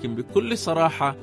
لكن بكل صراحة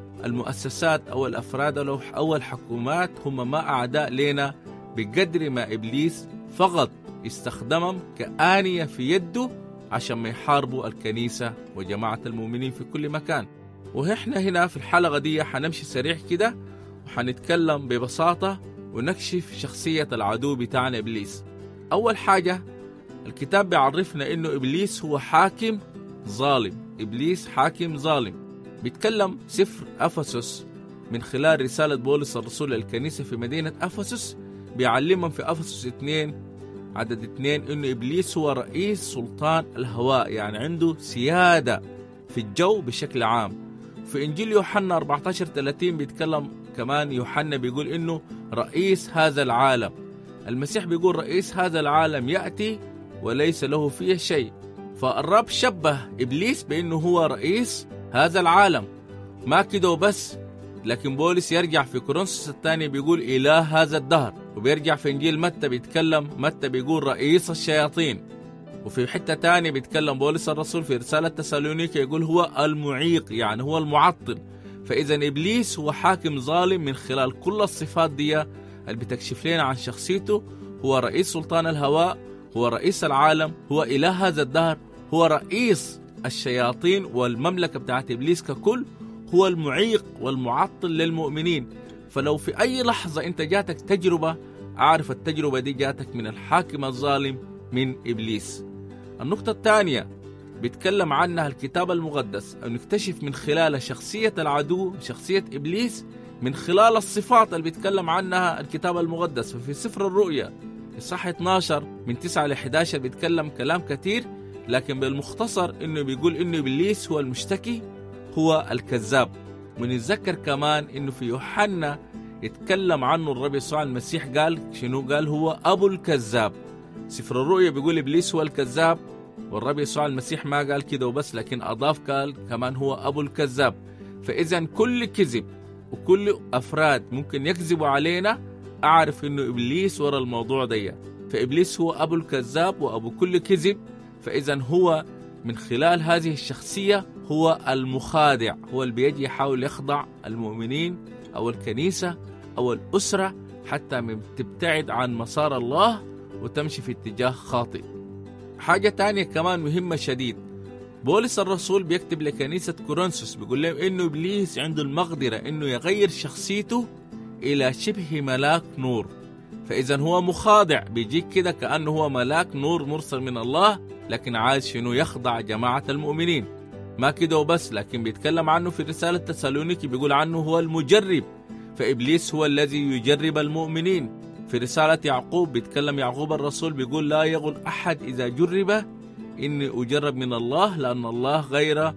المؤسسات أو الأفراد أو الحكومات هم ما أعداء لنا بقدر ما إبليس فقط استخدمهم كآنية في يده عشان ما يحاربوا الكنيسة وجماعة المؤمنين في كل مكان وإحنا هنا في الحلقة دي حنمشي سريع كده وحنتكلم ببساطة ونكشف شخصية العدو بتاعنا إبليس أول حاجة الكتاب بيعرفنا إنه إبليس هو حاكم ظالم إبليس حاكم ظالم بيتكلم سفر أفسس من خلال رسالة بولس الرسول للكنيسة في مدينة أفسس بيعلمهم في أفسس 2 عدد 2 إنه إبليس هو رئيس سلطان الهواء يعني عنده سيادة في الجو بشكل عام في إنجيل يوحنا 14 30 بيتكلم كمان يوحنا بيقول إنه رئيس هذا العالم المسيح بيقول رئيس هذا العالم يأتي وليس له فيه شيء فالرب شبه إبليس بأنه هو رئيس هذا العالم ما كده وبس لكن بولس يرجع في كورنثوس الثاني بيقول إله هذا الدهر وبيرجع في إنجيل متى بيتكلم متى بيقول رئيس الشياطين وفي حتة تانية بيتكلم بولس الرسول في رسالة تسالونيكا يقول هو المعيق يعني هو المعطل فإذا إبليس هو حاكم ظالم من خلال كل الصفات دي اللي بتكشف لنا عن شخصيته هو رئيس سلطان الهواء هو رئيس العالم هو إله هذا الدهر هو رئيس الشياطين والمملكة بتاعت إبليس ككل هو المعيق والمعطل للمؤمنين فلو في أي لحظة أنت جاتك تجربة أعرف التجربة دي جاتك من الحاكم الظالم من إبليس النقطة الثانية بيتكلم عنها الكتاب المقدس أو نكتشف من خلال شخصية العدو شخصية إبليس من خلال الصفات اللي بيتكلم عنها الكتاب المقدس ففي سفر الرؤيا الصح 12 من 9 ل 11 بيتكلم كلام كثير لكن بالمختصر انه بيقول انه ابليس هو المشتكي هو الكذاب ونتذكر كمان انه في يوحنا يتكلم عنه الرب يسوع المسيح قال شنو قال هو ابو الكذاب سفر الرؤيا بيقول ابليس هو الكذاب والرب يسوع المسيح ما قال كده وبس لكن اضاف قال كمان هو ابو الكذاب فاذا كل كذب وكل افراد ممكن يكذبوا علينا اعرف انه ابليس ورا الموضوع ده فابليس هو ابو الكذاب وابو كل كذب فاذا هو من خلال هذه الشخصيه هو المخادع هو اللي بيجي يحاول يخضع المؤمنين او الكنيسه او الاسره حتى تبتعد عن مسار الله وتمشي في اتجاه خاطئ حاجه تانية كمان مهمه شديد بولس الرسول بيكتب لكنيسة كورنثوس بيقول لهم إنه إبليس عنده المقدرة إنه يغير شخصيته إلى شبه ملاك نور فإذا هو مخادع بيجيك كده كأنه هو ملاك نور مرسل من الله لكن عايز شنو يخضع جماعة المؤمنين ما كده وبس لكن بيتكلم عنه في رسالة تسالونيكي بيقول عنه هو المجرب فإبليس هو الذي يجرب المؤمنين في رسالة يعقوب بيتكلم يعقوب الرسول بيقول لا يقول أحد إذا جرب إني أجرب من الله لأن الله غير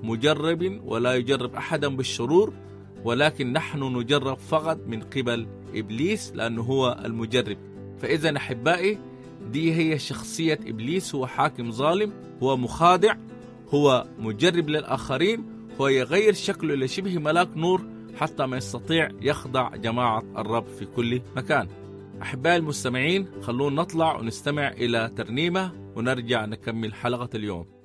مجرب ولا يجرب أحدا بالشرور ولكن نحن نجرب فقط من قبل إبليس لأنه هو المجرب فإذا أحبائي دي هي شخصية إبليس هو حاكم ظالم هو مخادع هو مجرب للآخرين هو يغير شكله إلى شبه ملاك نور حتى ما يستطيع يخضع جماعة الرب في كل مكان أحبائي المستمعين خلونا نطلع ونستمع إلى ترنيمة ونرجع نكمل حلقة اليوم